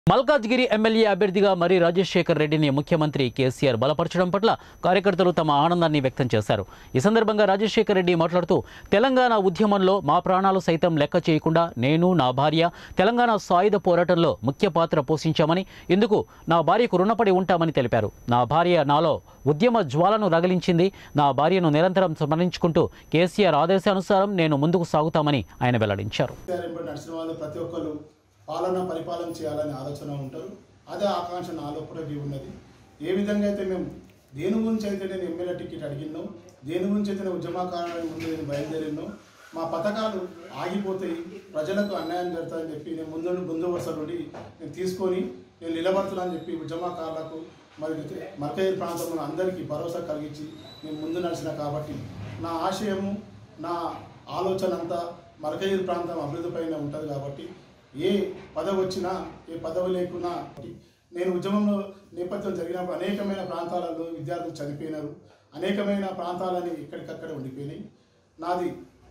Malkajgiri MLA అభ్యర్థిగా మరి రాజశేఖర్ రెడ్డిని ముఖ్యమంత్రి కేసీఆర్ బలపరచడం పట్ల కార్యకర్తలు తమ ఆనందాన్ని వ్యక్తం చేశారు ఈ సందర్భంగా రాజశేఖర్ రెడ్డి మాట్లాడుతూ తెలంగాణ ఉద్యమంలో మా ప్రాణాలు సైతం లెక్క చేయకుండా నేను నా భార్య తెలంగాణ సాయుధ పోరాటంలో ముఖ్య పాత్ర పోషించామని ఇందుకు నా భార్యకు రుణపడి ఉంటామని తెలిపారు నా భార్య నాలో ఉద్యమ జ్వాలను రగిలించింది నా భార్యను నిరంతరం స్మరించుకుంటూ కేసీఆర్ ఆదేశానుసారం నేను ముందుకు సాగుతామని ఆయన వెల్లడించారు వెంబడి నడిచిన వాళ్ళు ప్రతి ఒక్కరు పాలన పరిపాలన చేయాలనే ఆలోచన ఉంటారు అదే ఆకాంక్ష నాలో కూడా ఉన్నది ఏ విధంగా అయితే మేము దేని గురించి అయితే నేను ఎమ్మెల్యే టికెట్ అడిగినో దేని గురించి అయితే నేను ఉద్యమకారుల ముందు నేను బయలుదేరినో మా పథకాలు ఆగిపోతాయి ప్రజలకు అన్యాయం జరుగుతుందని చెప్పి నేను ముందు ముందు వరుస నుండి నేను తీసుకొని నేను నిలబడుతున్నానని చెప్పి ఉద్యమకారులకు మరి మరకయ్య ప్రాంతంలో అందరికీ భరోసా కలిగించి నేను ముందు నడిచిన కాబట్టి నా ఆశయము నా ఆలోచన అంతా మరకయ్య ప్రాంతం అభివృద్ధి పైన ఉంటుంది కాబట్టి ఏ పదవి వచ్చినా ఏ పదవి లేకున్నా నేను ఉద్యమంలో నేపథ్యం జరిగినప్పుడు అనేకమైన ప్రాంతాలలో విద్యార్థులు చనిపోయినారు అనేకమైన ప్రాంతాలని ఎక్కడికక్కడ ఉండిపోయినాయి నాది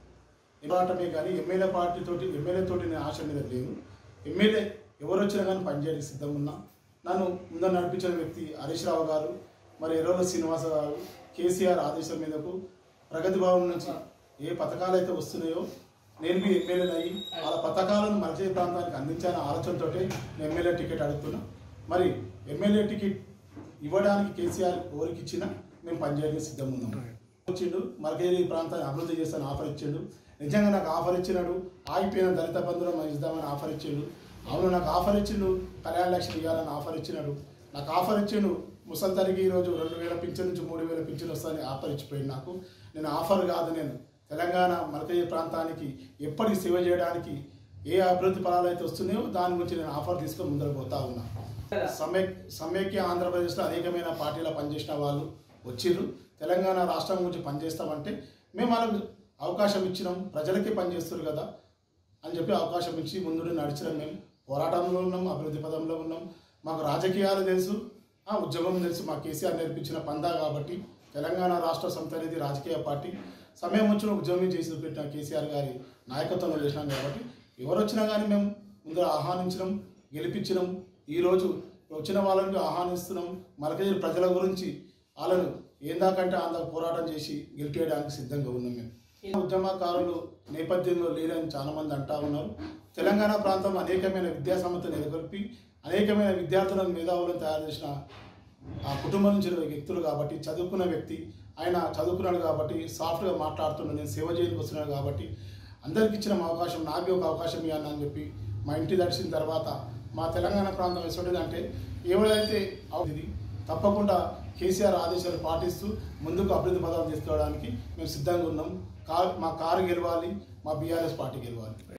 పోరాటమే కానీ ఎమ్మెల్యే పార్టీతోటి ఎమ్మెల్యే తోటి నేను ఆశ మీద లేదు ఎమ్మెల్యే ఎవరు వచ్చినా కానీ పనిచేయడానికి సిద్ధంగా ఉన్నా నన్ను ముందు నడిపించిన వ్యక్తి హరీష్ రావు గారు మరి ఎర్రోల శ్రీనివాస గారు కేసీఆర్ ఆదేశం మీదకు ప్రగతి భవన్ నుంచి ఏ పథకాలు అయితే వస్తున్నాయో నేను మీ ఎమ్మెల్యేలు అయ్యి వాళ్ళ పథకాలను మరచే ప్రాంతానికి అందించాలని ఆలోచనతో నేను ఎమ్మెల్యే టికెట్ అడుగుతున్నా మరి ఎమ్మెల్యే టికెట్ ఇవ్వడానికి కేసీఆర్ ఎవరికి ఇచ్చినా మేము పనిచేయడానికి సిద్ధంగా ఉన్నాం వచ్చిండు మరకేరి ప్రాంతాన్ని అభివృద్ధి చేస్తాను ఆఫర్ ఇచ్చిండు నిజంగా నాకు ఆఫర్ ఇచ్చినాడు ఆగిపోయిన దళిత బంధువులు మనం ఇద్దామని ఆఫర్ ఇచ్చిండు అవును నాకు ఆఫర్ ఇచ్చిండు కళ్యాణ లక్ష్మి ఇవ్వాలని ఆఫర్ ఇచ్చినాడు నాకు ఆఫర్ ఇచ్చిండు ముసల్తరికి ఈరోజు రెండు వేల పింఛన్ నుంచి మూడు వేల పింఛన్ వస్తుందని ఆఫర్ ఇచ్చిపోయింది నాకు నేను ఆఫర్ కాదు నేను తెలంగాణ మరకయ్య ప్రాంతానికి ఎప్పటికి సేవ చేయడానికి ఏ అభివృద్ధి ఫలాలు అయితే వస్తున్నాయో దాని గురించి నేను ఆఫర్ తీసుకొని ముందరకు పోతా ఉన్నా సమైక్ సమైక్య ఆంధ్రప్రదేశ్లో అనేకమైన పార్టీలో పనిచేసిన వాళ్ళు వచ్చిర్రు తెలంగాణ రాష్ట్రం గురించి పనిచేస్తామంటే మేము వాళ్ళకు అవకాశం ఇచ్చినాం ప్రజలకే పనిచేస్తారు కదా అని చెప్పి అవకాశం ఇచ్చి ముందు నడిచినాం మేము పోరాటంలో ఉన్నాం అభివృద్ధి పదంలో ఉన్నాం మాకు రాజకీయాలు తెలుసు ఆ ఉద్యమం తెలుసు మా కేసీఆర్ నేర్పించిన పందా కాబట్టి తెలంగాణ రాష్ట్ర సమితి అనేది రాజకీయ పార్టీ సమయం వచ్చిన ఉద్యమం చేసి పెట్టిన కేసీఆర్ గారి నాయకత్వంలో చేసినాం కాబట్టి ఎవరు వచ్చినా కానీ మేము ముందర ఆహ్వానించడం గెలిపించడం ఈరోజు వచ్చిన వాళ్ళని ఆహ్వానిస్తున్నాం మరకజీ ప్రజల గురించి వాళ్ళను ఏందాకంటే అంత పోరాటం చేసి గెలిపేయడానికి సిద్ధంగా ఉన్నాం మేము ఉద్యమకారులు నేపథ్యంలో లేరని చాలా మంది అంటా ఉన్నారు తెలంగాణ ప్రాంతంలో అనేకమైన విద్యా సంస్థలు నెలకొల్పి అనేకమైన విద్యార్థులను మేధావులను తయారు చేసిన ఆ కుటుంబం నుంచి వచ్చిన వ్యక్తులు కాబట్టి చదువుకున్న వ్యక్తి ఆయన చదువుకున్నాడు కాబట్టి సాఫ్ట్గా మాట్లాడుతున్నాడు నేను సేవ చేయడానికి వస్తున్నాడు కాబట్టి అందరికి ఇచ్చిన అవకాశం నాకు ఒక అవకాశం ఇవ్వాలి అని చెప్పి మా ఇంటి దర్శిన తర్వాత మా తెలంగాణ ప్రాంతం ఎటువంటిది అంటే ఎవరైతే ఇది తప్పకుండా కేసీఆర్ ఆదేశాలు పాటిస్తూ ముందుకు అభివృద్ధి పదాలు తీసుకోవడానికి మేము సిద్ధంగా ఉన్నాం కార్ మా కారు గెలవాలి మా బీఆర్ఎస్ పార్టీ గెలవాలి